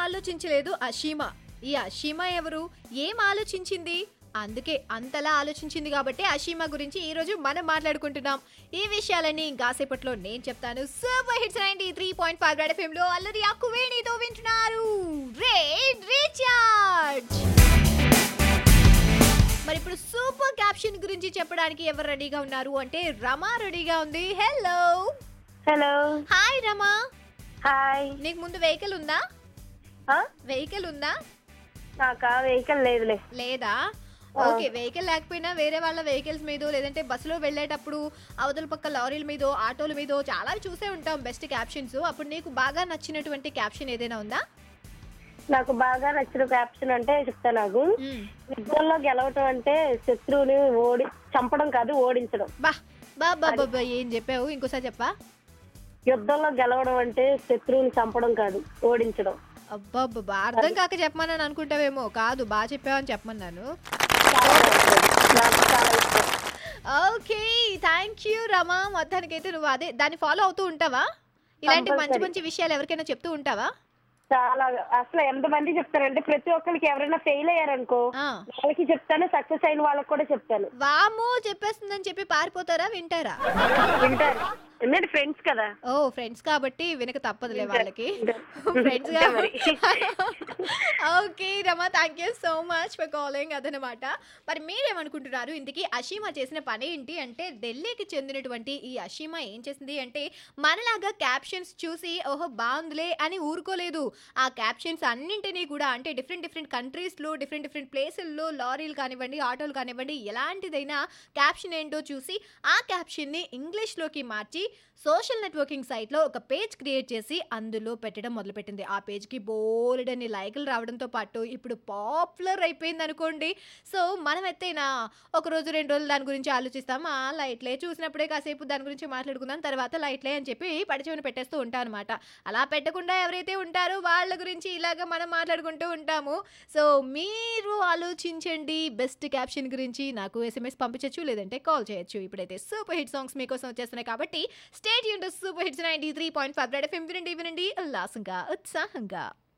ఆలోచించలేదు అషీమా ఈ అషీమా ఎవరు ఏం ఆలోచించింది అందుకే అంతలా ఆలోచించింది కాబట్టి అషీమా గురించి ఈ రోజు మనం మాట్లాడుకుంటున్నాం ఈ విషయాలన్నీ ఇంకాసేపట్లో నేను చెప్తాను super hits ninety three point five red FM లో అల్లరి అక్కువేణితో వింటున్నారు రేడ్ రీఛార్జ్ మరి ఇప్పుడు సూపర్ క్యాప్షన్ గురించి చెప్పడానికి ఎవరు రెడీగా ఉన్నారు అంటే రమా రెడీగా ఉంది hello hello hi Rama hi నీకు ముందు వెహికల్ ఉందా ఆ? వెహికల్ ఉందా నాకు ఆ వెహికల్ లేదులే లేదా ఆ. ఓకే వెహికల్ లేకపోయినా వేరే వాళ్ళ వెహికల్స్ మీదో లేదంటే బస్సులో వెళ్ళేటప్పుడు అవతల పక్క లారీల మీదో ఆటోల మీదో చాలా చూసే ఉంటాం బెస్ట్ క్యాప్షన్స్ అప్పుడు నీకు బాగా నచ్చినటువంటి క్యాప్షన్ ఏదైనా ఉందా నాకు బాగా నచ్చిన క్యాప్షన్ అంటే చెప్తా నాకు యుద్ధంలో గెలవటం అంటే శత్రువుని ఓడి చంపడం కాదు ఓడించడం బా బా బా బా, బా ఏం చెప్పావు ఇంకోసారి చెప్పా యుద్ధంలో గెలవడం అంటే శత్రువుని చంపడం కాదు ఓడించడం అబ్బా అబ్బా అర్థం కాక చెప్పమని అనుకుంటావేమో కాదు బాగా చెప్పావని చెప్పమన్నాను చాలా బాగుంటుంది. నాకు చాలా ఇష్టం ఓకే థ్యాంక్ యూ రమా మొత్తానికైతే నువ్వు అదే దాన్ని ఫాలో అవుతూ ఉంటావా ఇలాంటి మంచి Compulsory. మంచి విషయాలు ఎవరికైనా చెప్తూ ఉంటావా చాలా అసలు ఎంత మంది చెప్తారంటే ప్రతి ఒక్కరికి ఎవరైనా ఫెయిల్ అయ్యారనుకో ఆ. వాళ్ళకి చెప్తాను సక్సెస్ అయిన వాళ్ళకి కూడా చెప్తాను వాము చెప్పేస్తుందని చెప్పి పారిపోతారా వింటారా వింటారు ఎందుకంటే ఫ్రెండ్స్ కదా ఓ ఫ్రెండ్స్ కాబట్టి వినక తప్పదులే వింటారు. వాళ్ళకి వింటారు. ఫ్రెండ్స్ అంతే మరి. Okay Rama thank you so much for calling అదనమాట మరి మీరేమనుకుంటున్నారు ఇంతకీ అషీమా చేసిన పని ఏంటి అంటే ఢిల్లీకి చెందినటువంటి ఈ అషీమా ఏం చేసింది అంటే మనలాగా క్యాప్షన్స్ చూసి ఓహో బాగుందిలే అని ఊరుకోలేదు ఆ క్యాప్షన్స్ అన్నింటినీ కూడా అంటే డిఫరెంట్ డిఫరెంట్ కంట్రీస్లో డిఫరెంట్ డిఫరెంట్ ప్లేసుల్లో లారీలు కానివ్వండి ఆటోలు కానివ్వండి ఎలాంటిదైనా క్యాప్షన్ ఏంటో చూసి ఆ క్యాప్షన్ని ఇంగ్లీష్లోకి మార్చి సోషల్ నెట్వర్కింగ్ సైట్లో ఒక పేజ్ క్రియేట్ చేసి అందులో పెట్టడం మొదలుపెట్టింది ఆ పేజ్కి బోలెడని లైకులు రావడంతో పాటు ఇప్పుడు పాపులర్ అయిపోయింది అనుకోండి సో మనమైతే నా ఒక రోజు రెండు రోజులు దాని గురించి ఆలోచిస్తాం ఆ లైట్లే చూసినప్పుడే కాసేపు దాని గురించి మాట్లాడుకుందాం తర్వాత లైట్లే అని చెప్పి పడిచెవిని పెట్టేస్తూ ఉంటాం అనమాట అలా పెట్టకుండా ఎవరైతే ఉంటారో వాళ్ళ గురించి ఇలాగ మనం మాట్లాడుకుంటూ ఉంటాము సో మీరు ఆలోచించండి బెస్ట్ క్యాప్షన్ గురించి నాకు ఎస్ఎంఎస్ పంపించచ్చు లేదంటే కాల్ చేయొచ్చు ఇప్పుడైతే సూపర్ హిట్ సాంగ్స్ మీకోసం వచ్చేస్తున్నాయి కాబట్టి స్టేట్ యూన్ super hits ninety three point five red FM వినండి వినండి ఉల్లాసంగా ఉత్సాహంగా